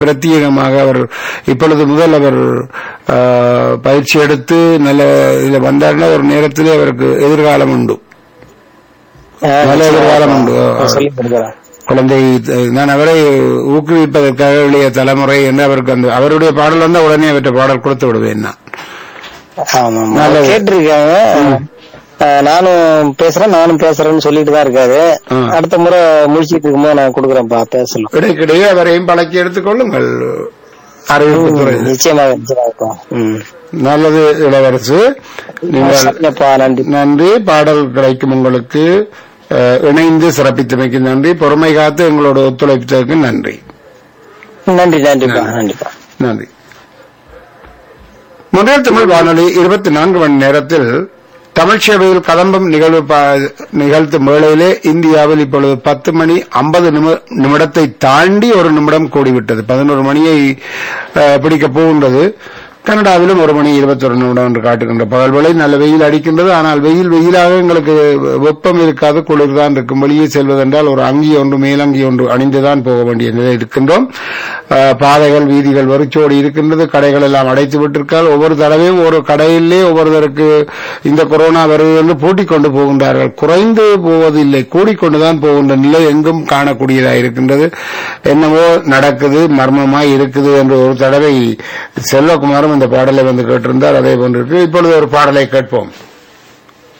பிரத்யேகமாக அவர் இப்பொழுது முதல் அவர் ஆ, பயிற்சி எடுத்து நல்ல இதுல வந்தாருன்னா ஒரு நேரத்திலே அவருக்கு எதிர்காலம் உண்டு நல்ல எதிர்காலம் உண்டு சொல்லி கொடுக்குறேன் குழந்தை நான் அவரை ஊக்குவிப்பதற்காக இளைய தலைமுறை என்று அவருக்கு அந்த அவருடைய பாடல் வந்தா உடனே அவற்றை பாடல் கொடுத்து விடுவேன் நான் ஆமா ஆமா. நல்லது. கேட்டிருக்காங்க அஹ், நானும் பேசுறேன் நானும் பேசுறேன்னு சொல்லிட்டு தான் இருக்காரு ஆ. அடுத்த முறை முடிச்சிட்டு இருக்கும்போது நான் கொடுக்குறேன்ப்பா பேசலாம் இடைக்கிடையே அவரையும் பழக்கி எடுத்துக் கொள்ளுங்கள் அறிவிப்பு துறையில் நிச்சயமாக நிச்சயமாகப்பா. ம் நல்லது இளவரசு நீங்கள் சரிங்கப்பா நன்றி நன்றி பாடல் கிடைக்கும் உங்களுக்கு அஹ், இணைந்து சிறப்பித்தமைக்கு நன்றி பொறுமை காத்து எங்களோட ஒத்துழைப்பதற்கு நன்றி நன்றி நன்றிப்பா நன்றிப்பா நன்றி முதல் தமிழ் வானொலி இருபத்தி நான்கு மணி நேரத்தில் தமிழ் சேவையில் கதம்பம் நிகழ்வு பா- நிகழ்த்தும் வேளையிலே இந்தியாவில் இப்பொழுது பத்து மணி ஐம்பது நிமிடத்தை தாண்டி ஒரு நிமிடம் கூடிவிட்டது பதினோரு மணியை அஹ், பிடிக்கப் போகின்றது கனடாவிலும் ஒரு மணி இருபத்தொரு நிமிடம் என்று காட்டுகின்ற பகல் வேளை நல்ல வெயில் அடிக்கின்றது ஆனால் வெயில் வெயிலாக எங்களுக்கு வெப்பம் இருக்காது குளிர்தான் இருக்கும் வெளியே செல்வதென்றால் ஒரு அங்கி ஒன்று மேலங்கி ஒன்று அணிந்துதான் போக வேண்டிய நிலை இருக்கின்றோம் அஹ், பாதைகள் வீதிகள் வெறிச்சோடி இருக்கின்றது கடைகள் எல்லாம் அடைத்து விட்டிருக்கால் ஒவ்வொரு தடவையும் ஒரு கடையிலே ஒவ்வொருவருக்கு இந்த கொரோனா வருது என்று பூட்டிக் கொண்டு போகின்றார்கள் குறைந்து போவதில்லை கூடிக்கொண்டுதான் போகின்ற நிலை எங்கும் காணக்கூடியதாக இருக்கின்றது என்னவோ நடக்குது மர்மமாய் இருக்குது என்று ஒரு தடவை செல்வகுமாரும் இந்த பாடலை வந்து கேட்டிருந்தார் அதே போன்றிருக்கு இப்பொழுது ஒரு பாடலை கேட்போம்